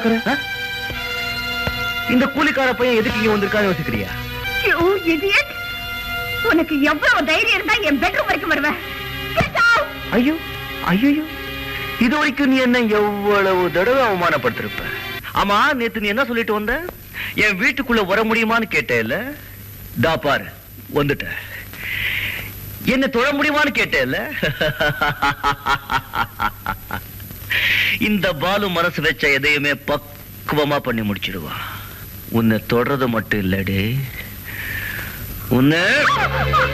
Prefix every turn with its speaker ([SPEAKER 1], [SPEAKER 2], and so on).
[SPEAKER 1] ஆ? இந்த கூலிக்கார பையன் எதுக்கு இங்க வந்திருக்கான்னு யோசிக்கிறியா
[SPEAKER 2] யூ இடியட் உனக்கு எவ்வளவு தைரியம் இருந்தா என் பெட்ரூம் வரைக்கும் வருவேன் Get out!
[SPEAKER 1] ஐயோ ஐயோ இது வரைக்கும் நீ என்ன எவ்வளவு தடவை அவமானப்படுத்திருப்ப ஆமா நேத்து நீ என்ன சொல்லிட்டு வந்த என் வீட்டுக்குள்ள வர முடியுமான்னு கேட்டேல்ல தா பாரு வந்துட்ட என்ன தொழ முடியுமான்னு கேட்டேல்ல இந்த பாலு மனசு வச்ச எதையுமே பக்குவமா பண்ணி முடிச்சிடுவா உன்னை தொடறது மட்டும் இல்லடி உன்னை